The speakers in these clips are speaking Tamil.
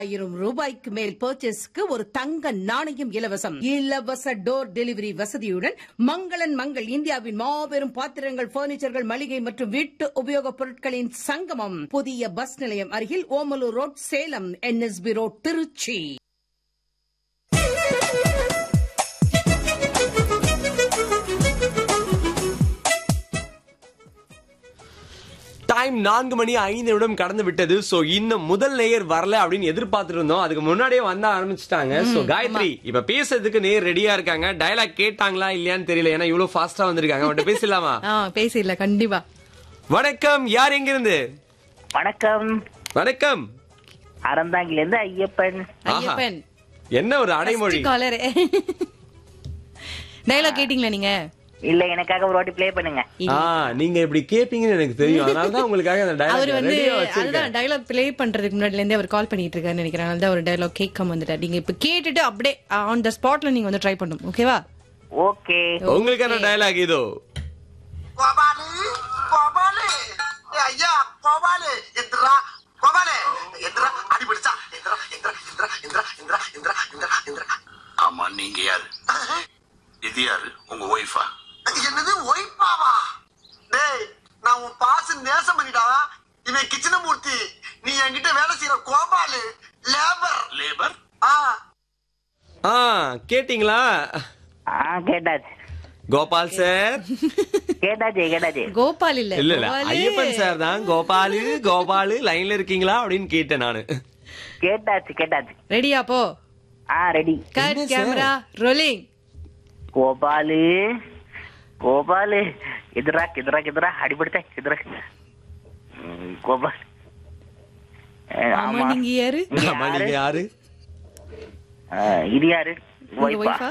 ஆயிரம் ரூபாய்க்கு மேல் பர்ச்சேஸ்க்கு ஒரு தங்க நாணயம் இலவசம் இலவச டோர் டெலிவரி வசதியுடன் மங்களன் மங்கள் இந்தியாவின் மாபெரும் பாத்திரங்கள் பர்னிச்சர்கள் மளிகை மற்றும் வீட்டு உபயோகப் பொருட்களின் சங்கமம் புதிய பஸ் நிலையம் அருகில் Omalur road Salem NSB road Tiruchi time நான்கு மணி ஐந்து நிமிடம் கடந்து விட்டது சோ இன்னும் முதல் நேயர் வரல அப்படின்னு எதிர்பார்த்துட்டு இருந்தோம் அதுக்கு முன்னாடியே வந்த ஆரம்பிச்சிட்டாங்க சோ காயத்ரி இப்ப பேசுறதுக்கு நேர் ரெடியா இருக்காங்க டயலாக் கேட்டாங்களா இல்லையான்னு தெரியல ஏன்னா இவ்வளவு ஃபாஸ்டா வந்திருக்காங்க அவன்கிட்ட பேசலாமா ஆ பேசிடல கண்டிப்பா வணக்கம் யார் எங்க இருந்து வணக்கம் வணக்கம் அறந்தாங்கில இருந்து ஐயப்பன் ஆஹா. ஐயப்பன் என்ன ஒரு அடைமொழி காலர் டைலாக் கேட்டீங்களா நீங்க இல்ல எனக்காக ஒரு வாட்டி ப்ளே பண்ணுங்க ஆ நீங்க இப்படி கேப்பீங்கன்னு எனக்கு தெரியும் அதனாலதான் உங்களுக்காக அந்த அவர் டயலாக் வந்து ரெடியா வச்சிருக்கேன் அதுதான் டைலாக் ப்ளே பண்றதுக்கு முன்னாடில இருந்தே அவர் கால் பண்ணிட்டு இருக்காருன்னு நினைக்கிறேன் அதனால தான் ஒரு டைலாக் கேட்காம வந்துட்டார் நீங்க இப்ப கேட்டுட்டு அப்படியே ஆன் த ஸ்பாட்ல நீங்க வந்து ட்ரை பண்ணும் ஓகேவா ஓகே உங்களுக்கான டயலாக் இதோ கோபாலு கோபாலு ஏய் ஐயா கோபாலு எந்திரா கோபாலு எந்திரா அடி பிடிச்சா எந்திரா எந்திரா எந்திரா எந்திரா எந்திரா எந்திரா எந்திரா எந்திரா ஆமா நீங்க யாரு இது யாரு உங்க ஒய்ஃபா என்னது ஒய்பாவா டேய் நான் உன் பாசு நேசம் பண்ணிடா இவன் கிச்சனமூர்த்தி நீ என்கிட்ட வேலை செய்யற கோபாலு லேபர் லேபர் ஆ ஆ கேட்டீங்களா ஆ கேட்டாச்சு கோபால் சார் கேட்டாச்சு கேட்டாச்சு கோபால் இல்ல இல்ல இல்ல கோபாலு. ஐயப்பன் சார் தான் கோபாலு கோபாலு லைன்ல இருக்கீங்களா அப்படின்னு கேட்டேன் நானு கேட்டாச்சு கேட்டாச்சு ரெடியா போ ஆ ரெடி கட் என்ன sir? Camera rolling Gopalu Gopalu எதிரா எதிரா எதிரா அடிபடுத்த எதிரா ம், கோபால் அஹ், ஆமா ஆமா நீங்க யாரு நீ ஆமா யாரு? நீங்க யாரு அஹ், இது யாரு உங்க ஒய்ஃபா ஒய்ஃபா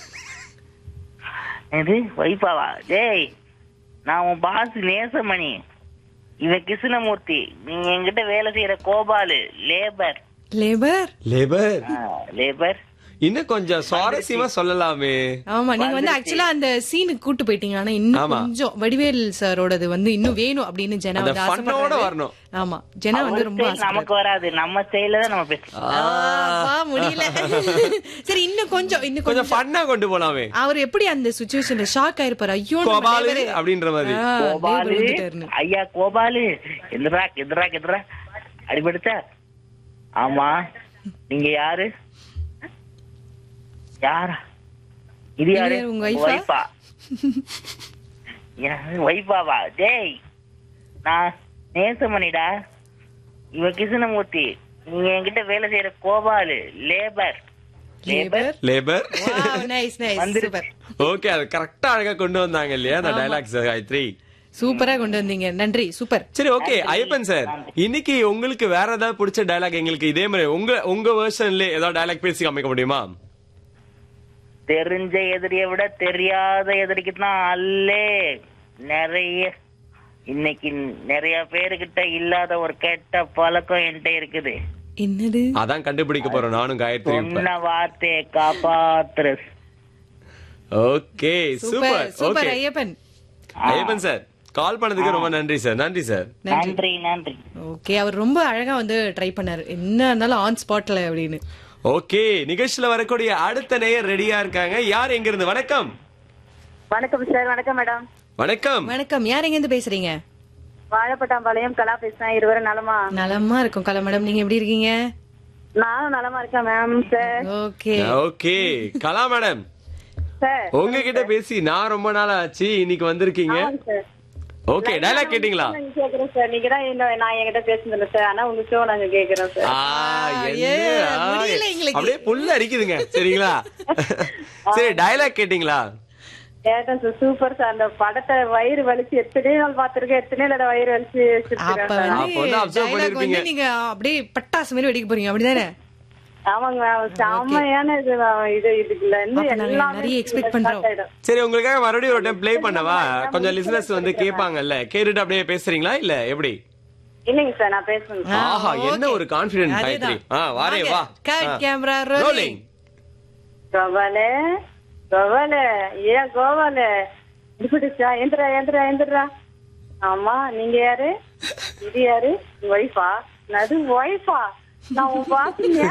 இது ஒய்ஃபாவா டேய் நான் உன் பாஸ் நேசமணி இவன் கிருஷ்ணமூர்த்தி நீ என்கிட்ட வேலை செய்யற Gopalu labour labour labour labour இன்னும் கொஞ்சம் சுவாரஸ்யமா சொல்லலாமே ஆமா நீங்க வந்து ஆக்சுவலா அந்த சீனுக்கு கூட்டு போயிட்டீங்க ஆனா இன்னும் ஆமா. கொஞ்சம் வடிவேல் சாரோடது வந்து இன்னும் வேணும் அப்படின்னு ஜெனா அந்த வந்து ஃபன்னோட ஆசைப்படுறாரு. வரணும். ஆமா ஜெனா வந்து ரொம்ப நமக்கு ஆசைப்படுறாரு. வராது நம்ம ஸ்டைல தான் நம்ம பேசணும் ஆ, ஆ, முடியல சரி இன்னும் கொஞ்சம் இன்னும் கொஞ்சம் கொஞ்சம் ஃபன்னா கொண்டு போலாமே அவர் எப்படி அந்த சுச்சுவேஷன்ல ஷாக் ஆயிருப்பாரு ஐயோ நம்ம கோபாலு neighbor- அப்படின்ற மாதிரி ஆ, neighbor கோபாலு வந்துட்டாருன்னு. ஐயா கோபாலு எதிரா எதிரா எதிரா அடிபடுத்த ஆமா நீங்க யாரு யாரா இது யாரு இது உங்க wife-ஆ? ஒய்ஃபா யாரு ஒய்ஃபாவா டேய் நான் நேசமணிடா இவ கிருஷ்ணமூர்த்தி நீங்க என்கிட்ட வேலை செய்யற Gopalu labour Neighbor? Labour Wow, nice, nice. வந்துரு. Super. ஓகே அது கரெக்டா அழகா கொண்டு வந்தாங்க இல்லையா அந்த டைலாக்ஸ் காயத்ரி சூப்பரா கொண்டு வந்தீங்க நன்றி சூப்பர் சரி ஓகே ஐயப்பன் சார் இன்னைக்கு உங்களுக்கு வேற ஏதாவது பிடிச்ச டைலாக் எங்களுக்கு இதே மாதிரி உங்க உங்க வெர்ஷன்ல ஏதாவது டைலாக் பேசி காமிக்க முடியுமா தெரிஞ்ச எதிரியை விட தெரியாத எதிரிக்கு தான் அல்லே நிறைய இன்னைக்கு நிறைய பேருக்கிட்ட இல்லாத ஒரு கெட்ட பழக்கம் என்கிட்ட இருக்குது என்னது அதான் கண்டுபிடிக்க போறோம் நானும் காயத்ரி சொன்ன வார்த்தையை காப்பாத்துற okay super super super okay Ayyappan Ayyappan sir call பண்ணதுக்கு ரொம்ப நன்றி சார் நன்றி சார் நன்றி நன்றி நன்றி ஓகே அவர் ரொம்ப அழகா வந்து ட்ரை பண்ணாரு என்ன இருந்தாலும் ஆன் ஸ்பாட்ல அப்படின்னு ஓகே நிகழ்ச்சியில வரக்கூடிய அடுத்த நேயர் ரெடியா இருக்காங்க யார் எங்க இருந்து வணக்கம் வணக்கம் சார் வணக்கம் மேடம் வணக்கம் வணக்கம் யார் எங்க இருந்து பேசுறீங்க வாழைப்பட்டாம்பாளையம் கலா பேசுறேன் இருவரும் நலமா நலமா இருக்கும் கலா மேடம் நீங்க எப்படி இருக்கீங்க நானும் நலமா இருக்கேன் ma'am sir okay okay Kala madam sir உங்ககிட்ட பேசி நான் ரொம்ப நாள் ஆச்சு இன்னைக்கு வந்திருக்கீங்க சார் ஓகே டைலாக் கேட்டீங்களா நாங்க கேக்குறோம் சார் நீங்க தான் என்ன நான் என்கிட்ட பேசுனதில்ல சார் ஆனா உங்க ஷோ நாங்க கேக்குறோம் சார் ஆ, என்ன? ஏ, ஆ, முடியல எங்களுக்கு. அப்படியே புல்ல அரிக்குதுங்க சரிங்களா சரி டயலாக் கேட்டீங்களா கேட்டேன் சார் சூப்பர் சார் அந்த படத்தை வயிறு வலிச்சு எத்தனை நாள் பாத்திருக்கேன் எத்தனை நாள் வயிறு வலிச்சு அப்ப வச்சிருக்கேன் அப்ப வந்து வந்து observe dialogue பண்ணிருப்பீங்க. வந்து நீங்க அப்படியே பட்டாசு மாதிரி வெடிக்க போறீங்க அப்படிதானே ஆமாங்க மேம் செம்மையான இது ma'am. இது இதுக்குள்ள இருந்து அப்ப நாங்க எல்லாமே நிறைய expect start பண்றோம். ஆயிடும். சரி உங்களுக்காக மறுபடியும் ஒரு டைம் ப்ளே பண்ணவா கொஞ்சம் லிசனர்ஸ் வந்து கேட்பாங்கல்ல கேட்டுட்டு அப்படியே பேசுறீங்களா இல்ல எப்படி இல்லைங்க சார் நான் பேசுறேன் ஆ, ஆஹா என்ன okay. ஒரு கான்பிடன்ட் அதேதான். காயத்ரி ஆ வாரே வாங்க. வா Cut, ஆ. camera, rolling. Rolling. Gopalu Gopalu ஏன் கோபாலு இப்படிச்சா எந்திரா எந்திரா எந்திரா ஆமா நீங்க யாரு இது யாரு ஒய்ஃபா அது ஒய்ஃபா நான் உன் பாசிங்க